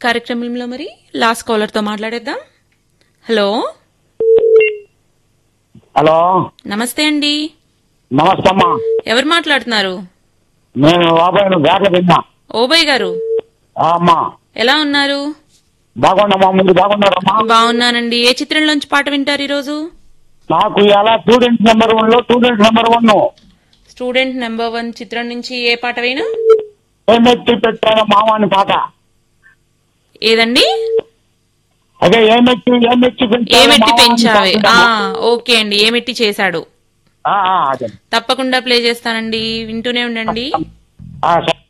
కార్యక్రమంలో మరి లాస్ట్ కాలర్తో మాట్లాడేద్దాం హలో హలో నమస్తే అండి నమస్తే అమ్మా ఎవరు మాట్లాడుతున్నారు నేను బాబాయ్ బ్యాగ్లో తిన్నా ఓబయ్ గారు ఆ, అమ్మా ఎలా ఉన్నారు బాగున్నామా ముందు బాగున్నారమ్మా బాగున్నానండి ఏ చిత్రంలోంచి పాట వింటారు ఈరోజు నాకు ఇలా స్టూడెంట్ నెంబర్ వన్ లో student number one student number one చిత్రం నుంచి ఏ పాట వేయను ఏమెత్తి పెట్టాను మావాని పాట ఏదండి అదే ఏమెత్తి ఏమెత్తి పెంచాను ఏమెట్టి మావాని పెంచావే పాట. ఆ ఓకే అండి ఏమెట్టి చేశాడు ఆ, ఆ, అదే తప్పకుండా ప్లే చేస్తానండి వింటూనే ఉండండి ఆ, సరే.